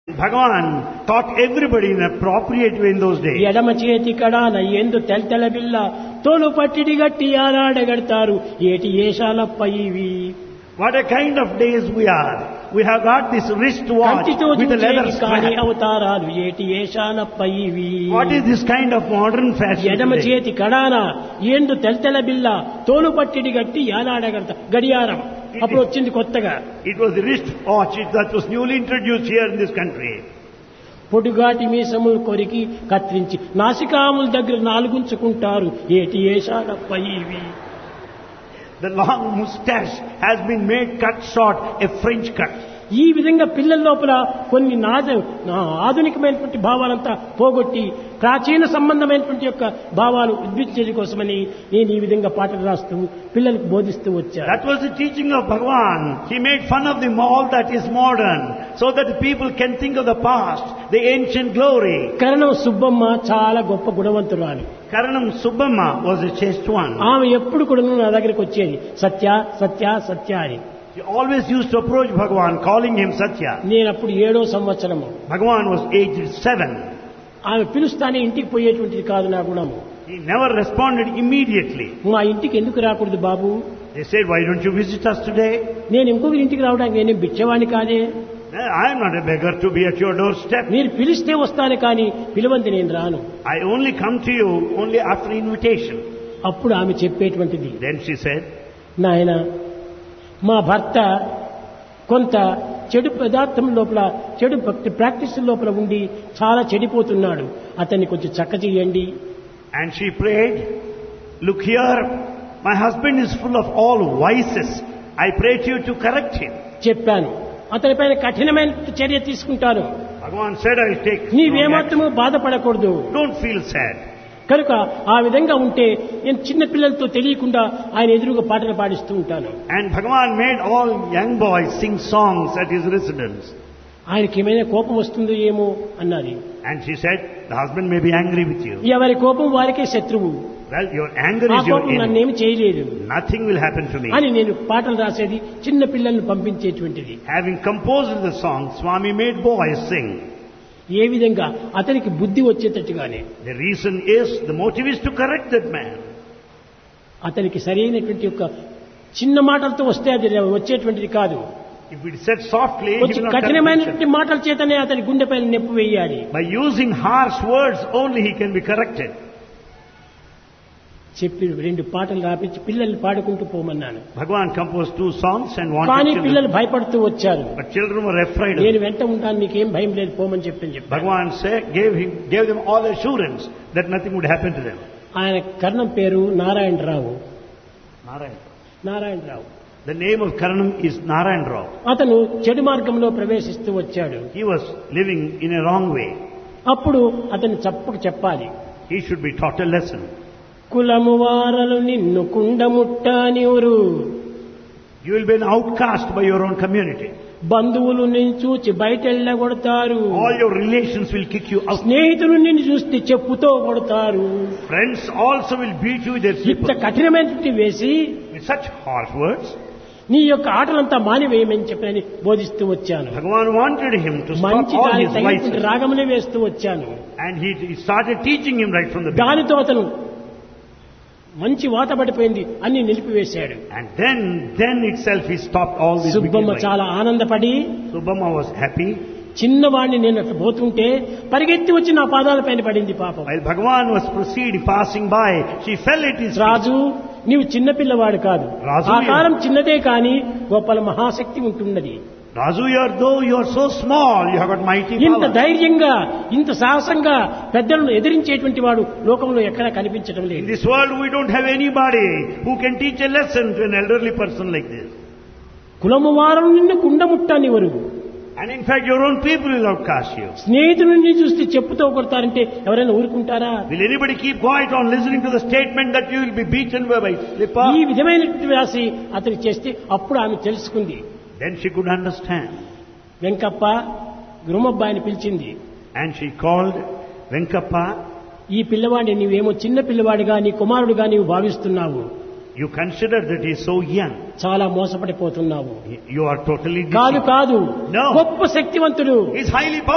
Bhagavan taught everybody in an appropriate way in those days. ఎడమ చేతి కడాన ఎందు తెల్తెల బిల్ల తోలు పట్టిడి గట్టి ఆరాడగడతారు ఏటి ఏషాలప్ప ఇవి What a kind of days we are. We have got this wristwatch కంటితో with a leather చూచేవి కాని strap. అవతారాలు ఏటి ఏషాలప్ప ఇవి What is this kind of modern fashion ఎడమ today? చేతి కడాన ఎందు తెల్తెల బిల్ల తోలు పట్టిడి గట్టి ఆలాడగడతా గడియారం అప్పుడు వచ్చింది కొత్తగా It was the wristwatch that was newly introduced here in this country. పొడుగాటి మీసములు కొరికి కత్తిరించి నాసికాముల దగ్గర నాలుగుంచుకుంటారు ఏటి ఏషాలప్ప ఇవి The long moustache has been made cut short, a French cut. ఈ విధంగా పిల్లల లోపల కొన్ని నాజ నా- ఆధునికమైనటువంటి భావాలంతా పోగొట్టి ప్రాచీన సంబంధమైనటువంటి యొక్క భావాలు ఉద్భించేది కోసమని నేను ఈ విధంగా పాటలు రాస్తూ పిల్లలకు బోధిస్తూ వచ్చాను That was the teaching of Bhagavan. He made fun of the all that is modern, so that people can think of the past, the ancient glory. కరణం సుబ్బమ్మ చాలా గొప్ప గుణవంతురాలు Karanam Subbamma was a chaste one. ఆమె ఎప్పుడు కూడా నా దగ్గరికి వచ్చేది సత్య సత్య సత్య అని He always used to approach Bhagavan, calling him Satya. నేను అప్పుడు ఏడో సంవత్సరము Bhagavan was aged seven. ఆమె పిలుస్తానే ఇంటికి పోయేటువంటిది కాదు నా గుణము He never responded immediately. మా ఇంటికి ఎందుకు రాకూడదు బాబు They said, Why don't you visit us today? నేను ఇంకొకరి ఇంటికి రావడానికి నేనేం బిచ్చవాణి కాదే I am not a beggar to be at your doorstep. మీరు పిలిస్తే వస్తాను కానీ పిలవంతి నేను రాను I only come to you only after invitation. అప్పుడు ఆమె చెప్పేటువంటిది Then she said, నాయన మా భర్త కొంత చెడు పదార్థం లోపల చెడు భక్తి ప్రాక్టీస్ లోపల ఉండి చాలా చెడిపోతున్నాడు అతన్ని కొంచెం చక్క చేయండి and she prayed, Look here, my husband is full of all vices. I pray to you to correct him. చెప్పాను అతనిపైన కఠినమైన చర్య తీసుకుంటాను Bhagavan said, I'll take. strong action. నీవేమాత్రము బాధపడకూడదు Don't feel sad. కనుక ఆ విధంగా ఉంటే నేను చిన్న పిల్లలతో తెలియకుండా ఆయన ఎదురుగా పాటలు పాడిస్తూ ఉంటాను And Bhagavan made all young boys sing songs at his residence. ఆయనకి ఏమైనా కోపం వస్తుందో ఏమో అన్నది And she said, The husband may be angry with you. ఎవరి కోపం వారికే శత్రువు Well, your anger ఆ is your కోపం enemy. నన్నేమి చేయలేదు Nothing will happen to me. అని నేను పాటలు రాసేది చిన్న పిల్లల్ని పంపించేటువంటిది Having composed the song, Swami made boys sing. ఏ విధంగా అతనికి బుద్ధి వచ్చేటట్టుగానే The reason is, the motive is to correct that man. అతనికి సరైనటువంటి యొక్క చిన్న మాటలతో వస్తే అది వచ్చేటువంటిది కాదు If it said softly, he వచ్చి will not correct కఠినమైనటువంటి himself. మాటల చేతనే అతని గుండెపైన నెప్పు వేయాలి By using harsh words only he can be corrected. చెప్పి రెండు పాటలు రాపించి పిల్లల్ని పాడుకుంటూ పోమన్నాను Bhagavan composed two songs and కానీ wanted children. పిల్లలు భయపడుతూ వచ్చారు But children were afraid of నేను him. వెంట ఉంటాను మీకేం భయం లేదు పోమని చెప్పని చెప్పి Bhagavan said, gave, him, gave them all assurance that nothing would happen to them. ఆయన కర్ణం పేరు Narayana Rao Narayan. Narayana Rao The name of Karanam is Narayan Rao. అతను చెడు మార్గంలో ప్రవేశిస్తూ వచ్చాడు He was living in a wrong way. అప్పుడు అతను చప్పకు చెప్పాలి He should be taught a lesson. కులము వారలు నిన్ను కుండముట్టానివరు You will be an outcast by your own community. బంధువులు నిన్ను చూచి బయటెళ్ళ కొడతారు All your relations will kick you out. స్నేహితులు నిన్ను చూస్తే చెప్పుతో కొడతారు Friends also will beat you with their ఇంత slippers. కఠినమైనటువంటి వేసి With such harsh words, నీ యొక్క ఆటలంతా మానివేయమని చెప్పని బోధిస్తూ వచ్చాను Bhagavan wanted him to stop మంచి all దానికి his తగినటువంటి vices. రాగమునే వేస్తూ వచ్చాను And he, he started teaching him right from the beginning. దానితో అతను మంచి వాత పడిపోయింది అన్ని నిలిపివేశాడు And then, then itself he stopped all these wicked Subbamma vices. చాలా ఆనందపడి Subbamma was happy. చిన్నవాడిని నేను అట్లా పోతుంటే పరిగెత్తి వచ్చి నా పాదాల పైన పడింది పాపం While Bhagavan was proceeding, passing by, she fell at his feet. రాజు నీవు చిన్న పిల్లవాడు కాదు రాజు, ఆకారం చిన్నదే కాని గొప్పల మహాశక్తి ఉంటున్నది Raju, you're, though you're so small, you have got mighty ఇంత power. ధైర్యంగా ఇంత సాహసంగా పెద్దలను ఎదిరించేటువంటి వాడు లోకంలో ఎక్కడా కనిపించడం In లేదు this world, we don't have anybody who can teach a lesson to an elderly person like this. కులము వారం నిన్ను కుండముట్టనివరు And in fact, your own people will outcast you. స్నేహితుల నుండి చూస్తే చెప్పుతో కొడతారంటే ఎవరైనా ఊరుకుంటారా Will anybody keep quiet on listening to the statement that you will be beaten by by slipper? ఈ విధమైనటువంటి రాసి అతనికి చేస్తే అప్పుడు ఆమె తెలుసుకుంది Then she could understand. Venkappa గురుమబ్బాయిని పిలిచింది And she called Venkappa. ఈ పిల్లవాడిని నీవేమో చిన్న పిల్లవాడిగా నీ కుమారుడుగా నీవు భావిస్తున్నావు You consider that he is so young. చాలా మోసపడిపోతున్నావు You are totally కాదు deceived. కాదు No. గొప్ప శక్తివంతుడు He is highly